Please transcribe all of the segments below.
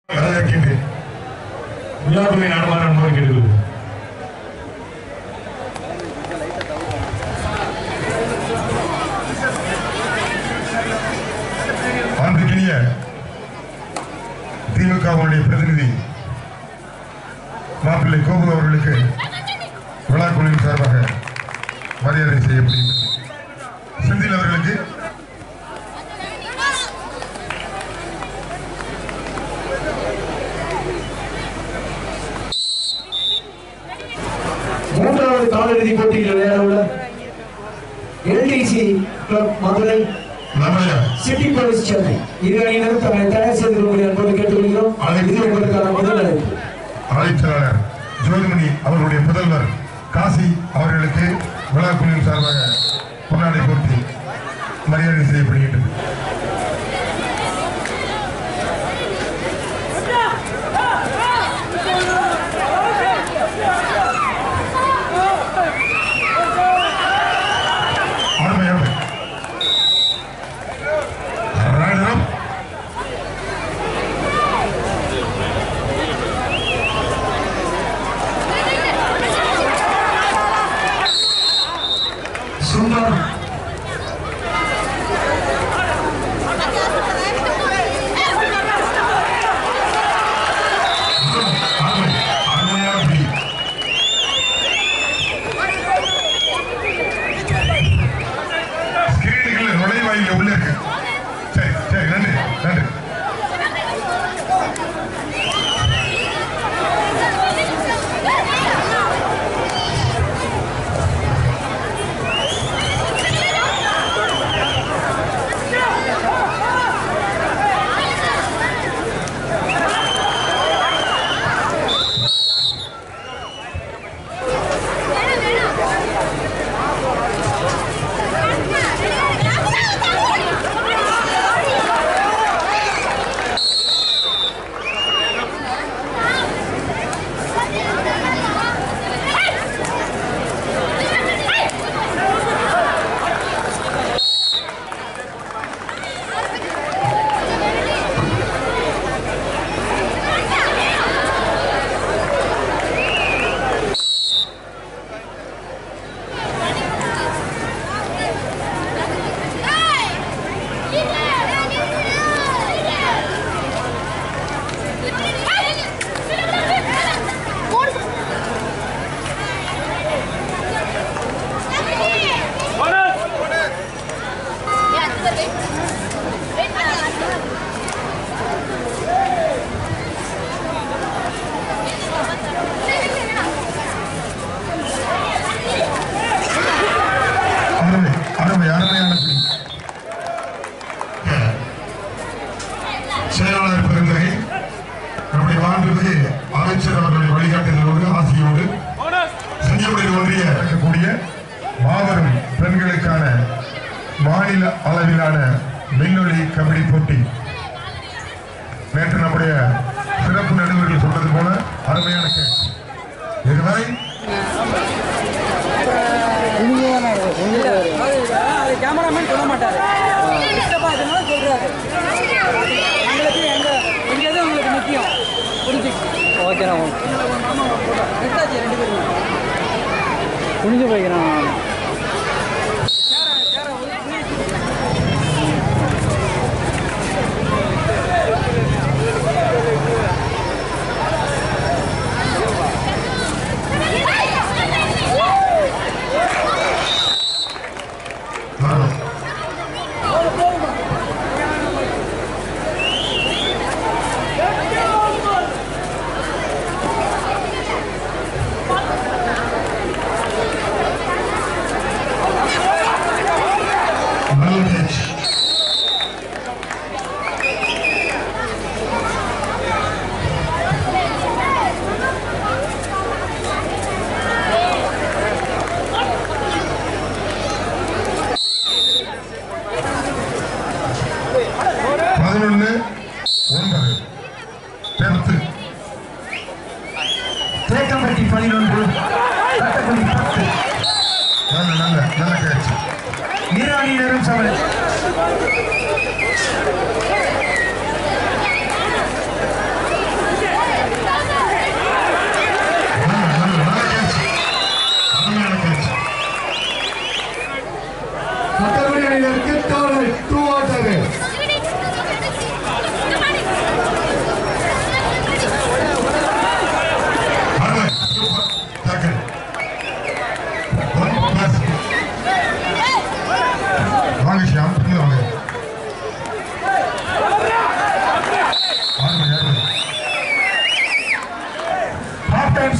வரவேற்கின்றேன் விழாக்குள்ளே நடமாற அன்போடு கேட்டுக்கொள்கிறேன் அன்றைக்கினிய திமுகவுடைய பிரதிநிதி மாப்பிள்ளை கோபு அவர்களுக்கு விழாக்குழுவின் சார்பாக மரியாதை செய்யப்படுகிறது செந்தில் அவர்களுக்கு மூன்றாவது காலிறுதி போட்டியில் விளையாட உள்ள எல்டிசி கிளப் மதுரை நம்முடைய சிட்டி போலீஸ் சென்னை இரு அணியினரும் தங்களை தயார் செய்து கொள்ளும்படி அன்போடு கேட்டுக்கொள்கிறோம் இது உங்களுக்கான முதல் அழைப்பு ஆட்சியாளர் ஜோதிமணி அவர்களுடைய முதல்வர் காசி அவர்களுக்கு விழாக்குழுவின் சார்பாக பொன்னாடை போர்த்தி மரியாதை செய்யப்படுகின்றது அருமையான ராஜரம் சுந்தர் அருமை அருமையான பிடி ஸ்கிரீனுக்குள்ள நுழைவாயில உள்ள இருக்கு சரி சரி நன்றி நன்றி அருமை அருமை அருமையான பிடி செயலாளர் பெருந்தகை நம்முடைய மாண்புமிகு அமைச்சர் அவர்களுடைய வழிகாட்டுதலோடு ஆசியோடு செஞ்சக்குடி ஒன்றிய இருக்கக்கூடிய மாபெரும் பெண்களுக்கான மாநில அளவிலான விண்வெளி கபடி போட்டி நேற்று நம்முடைய சிறப்பு நடுவர்கள் சொன்னது போல அருமையான கேட்ச் இதுவரை அது கேமராமேன் சொல்ல மாட்டாரு டிஸ்டர்ப் ஆகுதுனால சொல்றாரு எங்களுக்கு எங்க எங்க இது உங்களுக்கு முக்கியம் புரிஞ்சுக்கு ஓகேண்ணா எடுத்தாச்சு ரெண்டு பேரும் புரிஞ்சு போய்க்கிறேன் வரணும் நல்ல கேட்ச் பதினொன்று ஒன்பது டென்த்து தேக்கம்பட்டி பதினொன்று கட்டப்பள்ளி பத்து நல்ல நல்ல நல்ல கேட்ச் இரு அணியினரும் சமன்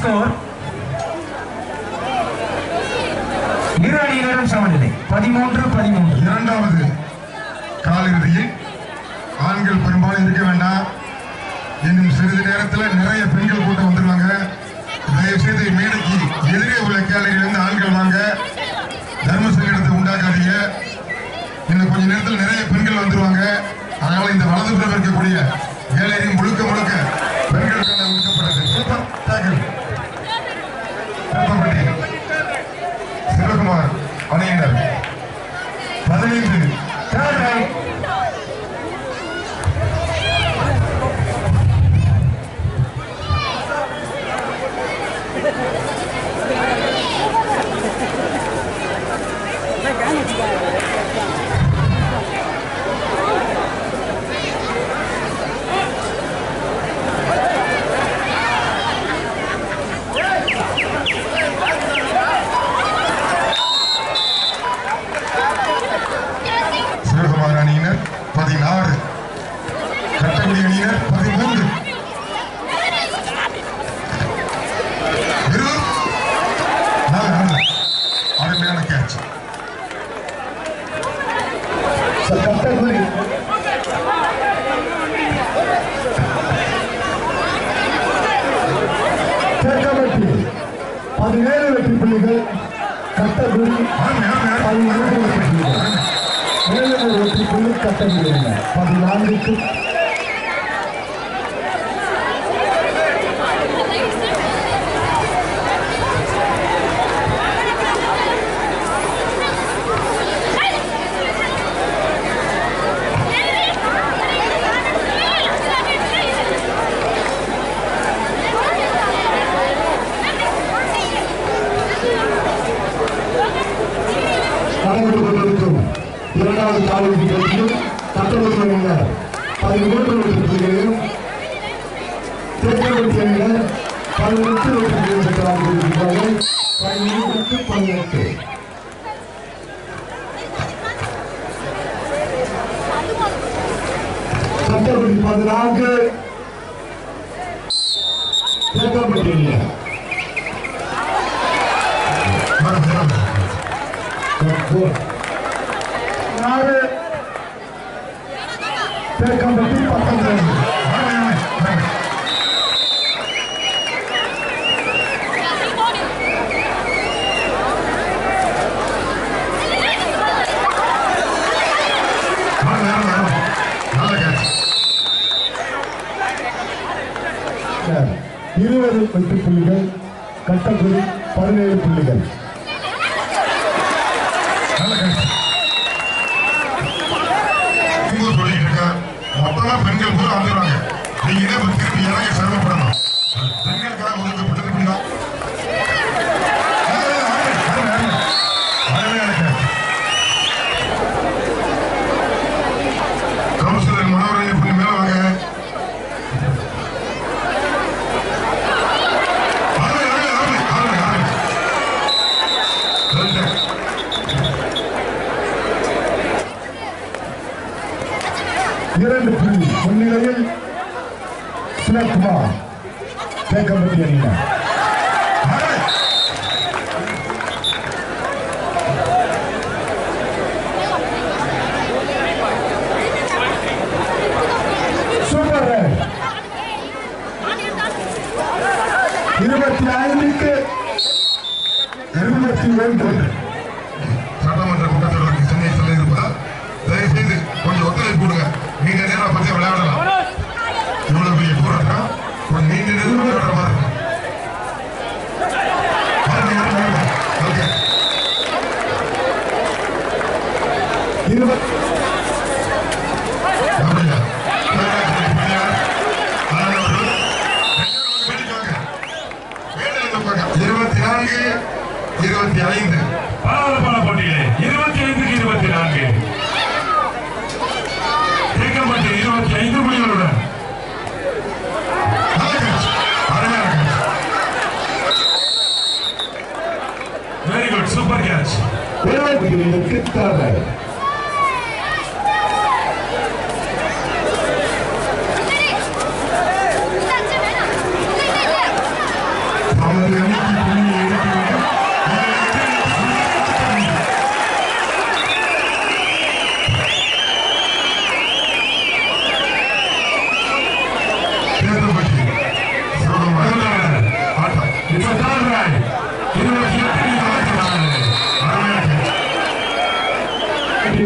ஸ்கோர் இரு அணியினரும் சமநிலை பதிமூன்று பதிமூன்று இரண்டாவது காலிறுதியில் ஆண்கள் பெரும்பாலும் இருக்க வேண்டாம் இன்னும் சிறிது நேரத்தில் நிறைய பெண்கள் கூட்டம் வந்துருவாங்க தயவு செய்து மேடைக்கு எதிரே உள்ள கேலரியிலிருந்து ஆண்கள் வாங்க தர்ம சங்கடத்தை உண்டாக்காதீங்க இன்னும் கொஞ்ச நேரத்தில் நிறைய பெண்கள் வந்துருவாங்க அதனால இந்த வலதுபுறம் இருக்கக்கூடிய கேலரி முழுக்க முழுக்க பெண்களுக்கான ஒதுக்கப்பட்டது சூப்பர் டேக்கிள் திருப்பப்பட்டி சிவகுமார் அணியினர் பதினைந்து Third right. கேன் வச்சுக்காங்க சிவகுமார் அணியினர் பதினாறு கட்டக்குடி அணியினர் பதிமூன்று இருவர் நாலு, நாலு. அருமையான கேட்ச் கட்டக்குடி தேக்கம்பட்டி பதினேழு வெற்றி புள்ளிகள் கட்டக்குடி அருமை, அருமை, அருமை. பதிமூன்று வெற்றி புள்ளிகள் ஏழு வெற்றி புள்ளி கட்டக்குடி அணி. பதினான்குக்கு நடைபெற்றுக் கொண்டிருக்கும் இரண்டாவது காலிறுதி போட்டியில் கட்டளை அணியினர் பதிமூன்று வெற்றி புள்ளிகளையும் தேக்கம்பட்டி அணியினர் பதினெட்டு வெற்றி புள்ளிகள் பெற்றார்கள் இருக்கிறார்கள் பதிமூன்றுக்கு பதினெட்டு கட்டப்பட்டி பதினான்கு தேக்கம்பட்டி அணியினர் அருமை, அருமை. நாலு தேக்கம்பட்டி பத்தொன்பது அருமை, அருமை, அருமை. அருமை, அருமை, அருமை. நல்ல கேட்ச் இருபது வெற்றி புள்ளிகள் கட்டக்குடி பதினேழு புள்ளிகள் நல்ல கேட்ச் இங்கு சொல்லிட்டு இருக்க மொத்தமா பெண்கள் பூரா வந்துடுவாங்க நீங்க இதே போய் திருப்பி இறங்க சிரமப்படணும் பெண்களுக்காக ஒதுக்கப்பட்டது இப்படிதான் அருமை, அருமை, அருமை, அருமை. அருமையான கேட்ச் கவுன்சிலர் மனோரஞ்சன் பண்ணி மேல வாங்க அருமை, அருமை, அருமை, அருமை, அருமை. ரெண்டு. இரண்டு புள்ளி முன்னிலையில் சிவகுமார் தேக்கம்பட்டி அணியினர் அருமை. Super right. இருபத்தி ஐந்துக்கு இருபத்தி ஒன்று சட்டமன்ற கூட்டத்தொடருக்கு சென்னை செல்ல இருப்பதால் தயவு செய்து கொஞ்சம் ஒத்துழைப்பு கொடுங்க நீண்ட நேரம் பத்தி விளையாடலாம் இவ்வளவு பெரிய போராட்டம் கொஞ்சம் நீண்ட நேரம் விளையாடுற மாதிரி இருக்கும் பாருங்க, பாருங்க, பாருங்க. ஓகே. இருபத்தி அப்படியா? விளையாட்டு பிள்ளையார், ஆனவர்கள், ரெண்டு பேரும் வெளியே வாங்க. மேடையில் உட்காருங்க. இருபத்தி நான்கு இருபத்தி ஐந்து பரபரப்பான போட்டியிலே இருபத்தி ஐந்துக்கு இருபத்தி நான்கு தேக்கம்பட்டி இருபத்தி ஐந்து புள்ளிகளுடன் நல்ல catch. அருமையான catch. Very good super catch இருபத்தி ஐந்துக்கு தேர்ட் ரைட். சாமி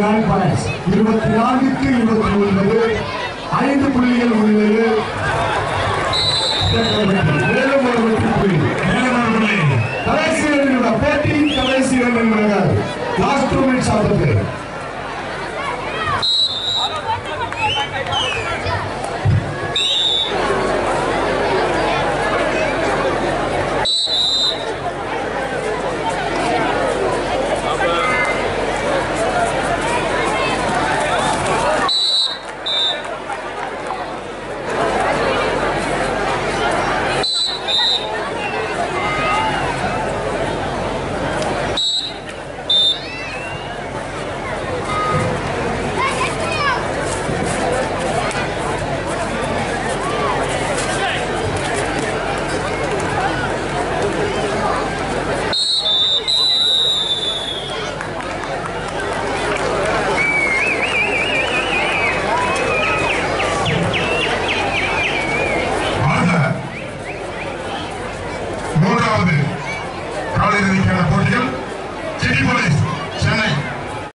nine points. இருபத்தி நான்குக்கு இருபத்தி ஒன்பது ஐந்து புள்ளிகள் முன்னிலையில் மேலும் ஒரு வெற்றி புள்ளி மேலும் ஒரு புள்ளி கடைசி இரண்டு நிமிடம் போட்டி கடைசி இரண்டு நிமிடங்கள் last two minutes of the அடுத்த மூன்றாவது காலிறுதிக்கான